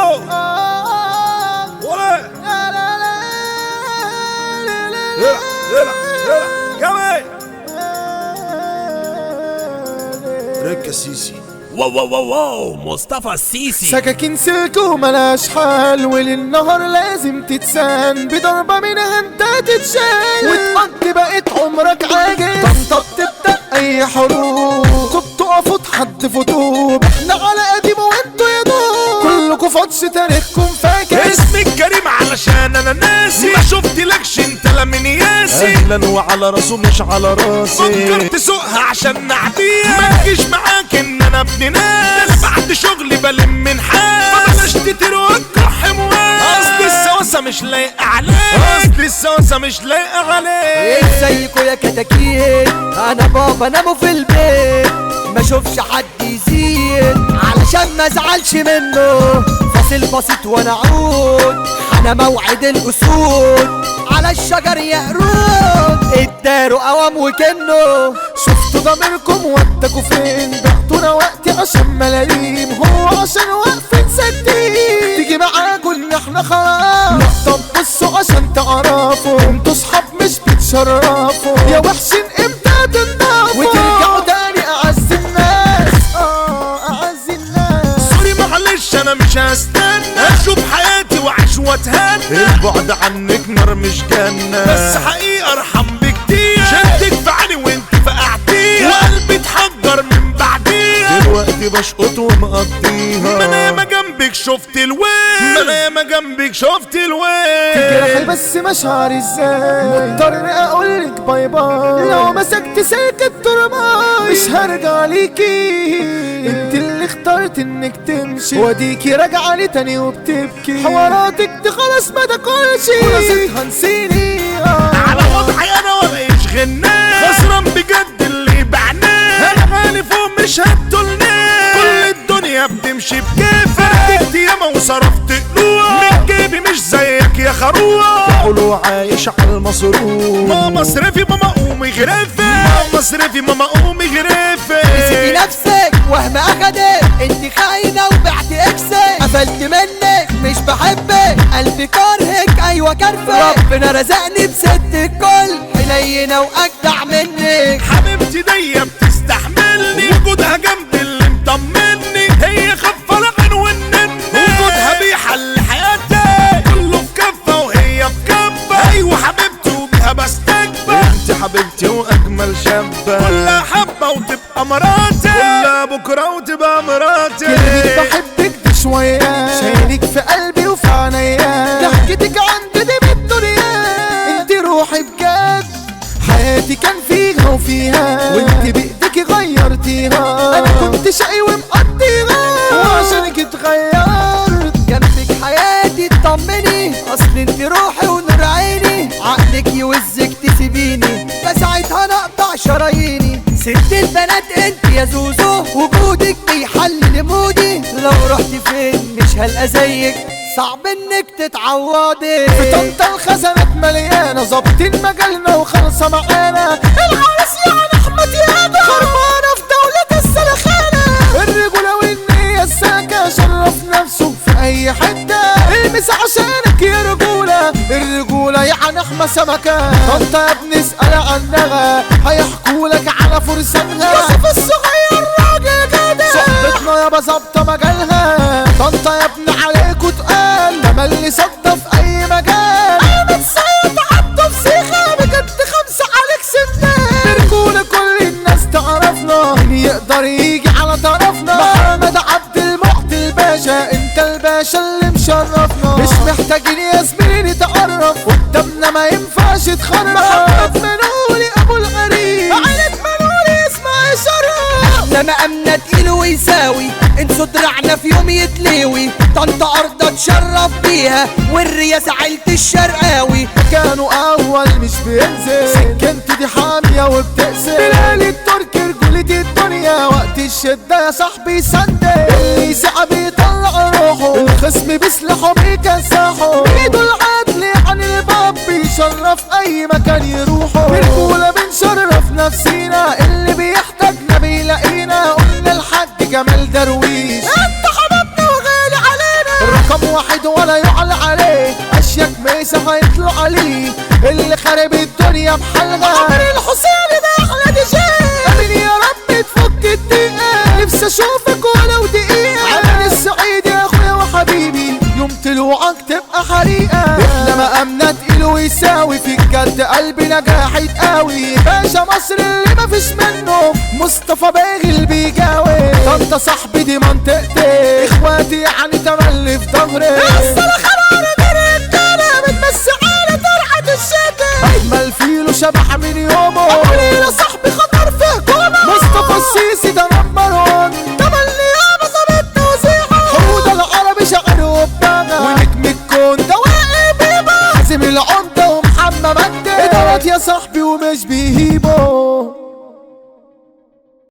ولا يلا يلا يلا كمان ركا سيسي واو واو واو واو مصطفى السيسي سكاكين سلك وملاش حال وللنهار لازم تتسان بضربة منها انت تتشال وتقضي بقيت عمرك عاجز طنطا بتبدأ اي حروب طب تقفوا تحدفوا طوب احنا على قديم وانتوا يا دوب كلكوا فاتش تاريخكم فاكر اسمك كريم علشان انا ناسي ما شفتلكش انت لا من ياسي اهلا وعلى راسه مش على راسي فكرت سوقها عشان نعديها ما تجيش معاك ان انا ابن ناس بعد شغلي بلم من حال فبلاش تطير وتكح موال اصل السواسة مش لايقة عليك اصل السواسة مش لايقة عليك ازيكوا يا كتاكيت انا بابا ناموا في البيت ما اشوفش حد يزيد علشان ما ازعلش منه فاصل بسيط وانا عود انا موعد الاسود على الشجر يا قرود اداروا قوام وكنه شفتوا ضميركم ودكوا فين بعتونا وقتي عشان ملايين هو عشان واقفين سدين تيجي معاكوا ان احنا خلاص لا طب بصوا عشان تعرفوا انتوا صحاب مش بتشرفوا يا وحشين امتى تنضافوا وترجعوا تاني اعز الناس اه اعز الناس سوري معلش انا مش هستنى اشوف حياتي واعيش واتهنى البعد عنك نار مش جنة بس حقيقة ارحم بكتير شدك في عيني وانت فقعتيها وقلبي اتحجر من بعديها دلوقتي بشقط ومقضيها ما انا ياما جنبك شفت الويل ما انا ياما جنبك شفت تجرحي الويل بس مشاعري ازاي مضطر اقولك باي باي لو مسكت سلك الترباي مش هرجع ليكي انت اللي اخترت انك تمشي واديكي راجعه لي تاني وبتبكي حواراتك دي خلاص ما تاكلش ونسيتها نسيني آه. على وضعي انا ولا يشغلناه خسران بجد اللي بعناه انا غالي فوق مش هتطولناه كل الدنيا بتمشي بكيفك اديت ياما وصرفت قلوع من جيبي مش زيك يا خروع قولوا عايش على المصروف ماما مصرفي ماما قومي غرفة ماما مصرفي ماما قومي نسيتي غرفة نفسك وهم اخدك انت خاينه وبعت اكسك قفلت منك مش بحبك قلبي كارهك ايوه كرفك ربنا رزقني بست الكل حنينه واجدع منك حبيبتي دي بتستحملني وجودها جنبي اللي مطمني هي خفة لعن ونني وجودها بيحل حياتي كله في كفة وهي في كفة ايوه حبيبتي وبيها بستكبر انت حبيبتي واجمل شابة كلها حبة وتبقى مراتي كلها بكرة وتبقى كلمة مراتي بحبك دي شوية شايلك في قلبي وفي عينيا ضحكتك عندي دي بالدنيا انت روحي بجد حياتي كان فيها وفيها وانت بايدك غيرتيها انا كنت شقي ومقضيها وعشانك اتغيرت جنبك حياتي تطمني اصل انت روحي ونور عيني عقلك يوزك تسيبيني فساعتها نقطع شراييني ست البنات انت يا زوزو وجودك بيحل مودي لو رحت فين مش هلقى زيك صعب انك تتعوضي في طنطا الخزنات مليانة ظابطين مجالنا وخالصة معانا العرس يعني احمد يابا خربانة في دولة السلخانة الرجولة والنية الساكة شرف نفسه في اي حتة المس عشانك يا رجولة الرجولة يعني احمى سمكة طنطا يا ابني اسأل عنها هيحكولك على فرسانها يوسف الصغير راجل جدع صحبتنا يابا ظابطة مجالها طنطا يا ابني عليكوا تقال تملي صدى في اي مجال انا سيد عبده في سيخة بجد خمسة عليك سنان رجولة كل الناس تعرفنا مين يقدر يجي على طرفنا محمد عبد المعطي الباشا انت الباشا اللي مشرفنا مش محتاجين يا زميلي تعرف قدامنا ما ينفعش تخرف محمد منولي ابو الغريب عيلة منولي اسمها شرف لما امنا تقيل ويساوي انسوا دراعنا في يوم يتلوي طنطا ارض تشرف بيها والرياسة عيلة الشرقاوي كانوا اول مش بينزل سكنت دي حامية وبتقسم بلال التركي رجولة الدنيا وقت الشدة يا صاحبي سندل اللي يسعى بيطلع روحه الخصم بيسلحه بيكسحه بايده العدل عن الباب بيشرف اي مكان يروحه برجولة بنشرف نفسينا اللي بيحتاجنا بيلاقينا قلنا الحاج جمال درويش انت حبيبنا وغالي علينا الرقم واحد ولا يعلى عليه اشيك ميسة هيطلع عليه اللي خارب الدنيا بحلقة عمر الحسين ده احلى دي جي امين يا رب تفك الدقيقة نفسي اشوفك ولو دقيقة عمل السعيد يا اخويا وحبيبي يوم طلوعك تبقى حريقة احنا مقامنا تقيل ويساوي في الجد قلبي نجاح يتقاوي باشا مصر اللي مفيش منه مصطفى باغي بيجاوي طنطا صاحبي دي منطقتي اخواتي يعني تملي في ظهري الصلاة